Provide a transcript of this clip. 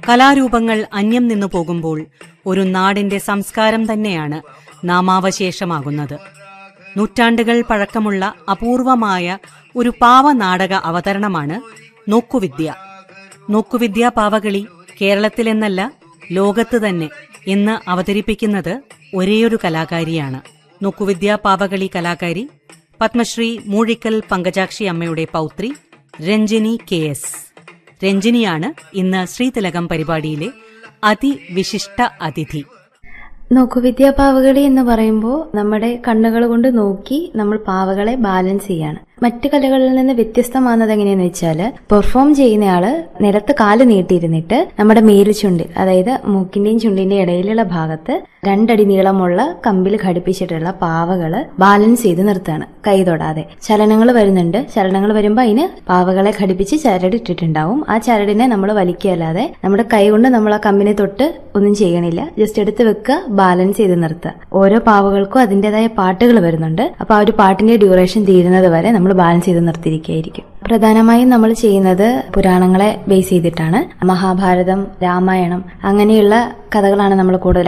കലാരൂപങ്ങൾ അന്യം നിന്നു പോകുമ്പോൾ ഒരു നാടിന്റെ സംസ്കാരം തന്നെയാണ് നാമാവശേഷമാകുന്നത് നൂറ്റാണ്ടുകൾ പഴക്കമുള്ള അപൂർവമായ ഒരു പാവനാടക അവതരണമാണ് നോക്കുവിദ്യ നോക്കുവിദ്യ പാവകളി കേരളത്തിലെന്നല്ല ലോകത്ത് തന്നെ ഇന്ന് അവതരിപ്പിക്കുന്നത് ഒരേയൊരു കലാകാരിയാണ് നോക്കുവിദ്യ പാവകളി കലാകാരി പത്മശ്രീ മൂഴിക്കൽ പങ്കജാക്ഷി അമ്മയുടെ പൗത്രി രഞ്ജിനി കെ എസ് രഞ്ജിനിയാണ് ഇന്ന് ശ്രീതിലകം പരിപാടിയിലെ അതിവിശിഷ്ട അതിഥി നോക്കുവിദ്യ പാവകളി എന്ന് പറയുമ്പോൾ നമ്മുടെ കണ്ണുകൾ കൊണ്ട് നോക്കി നമ്മൾ പാവകളെ ബാലൻസ് ചെയ്യാണ് മറ്റു കലകളിൽ നിന്ന് വ്യത്യസ്തമാകുന്നത് എങ്ങനെയാന്ന് വെച്ചാൽ പെർഫോം ചെയ്യുന്നയാള് നിലത്ത് കാല് നീട്ടിയിരുന്നിട്ട് നമ്മുടെ മേല് ചുണ്ടിൽ അതായത് മൂക്കിന്റെയും ചുണ്ടിന്റെയും ഇടയിലുള്ള ഭാഗത്ത് രണ്ടടി നീളമുള്ള കമ്പിൽ ഘടിപ്പിച്ചിട്ടുള്ള പാവകള് ബാലൻസ് ചെയ്ത് നിർത്തുകയാണ് കൈ തൊടാതെ ചലനങ്ങൾ വരുന്നുണ്ട് ചലനങ്ങൾ വരുമ്പോൾ അതിന് പാവകളെ ഘടിപ്പിച്ച് ചരടിട്ടിട്ടുണ്ടാവും ആ ചരടിനെ നമ്മൾ വലിക്കുകയല്ലാതെ നമ്മുടെ കൈ കൊണ്ട് നമ്മൾ ആ കമ്പിനെ തൊട്ട് ഒന്നും ചെയ്യണില്ല ജസ്റ്റ് എടുത്ത് വെക്കുക ബാലൻസ് ചെയ്ത് നിർത്തുക ഓരോ പാവകൾക്കും അതിൻ്റെതായ പാട്ടുകൾ വരുന്നുണ്ട് അപ്പൊ ആ ഒരു പാട്ടിന്റെ ഡ്യൂറേഷൻ തീരുന്നത് വരെ നമ്മൾ ബാലൻസ് ചെയ്ത് നിർത്തിയിരിക്കുകയായിരിക്കും പ്രധാനമായും നമ്മൾ ചെയ്യുന്നത് പുരാണങ്ങളെ ബേസ് ചെയ്തിട്ടാണ് മഹാഭാരതം രാമായണം അങ്ങനെയുള്ള കഥകളാണ് നമ്മൾ കൂടുതൽ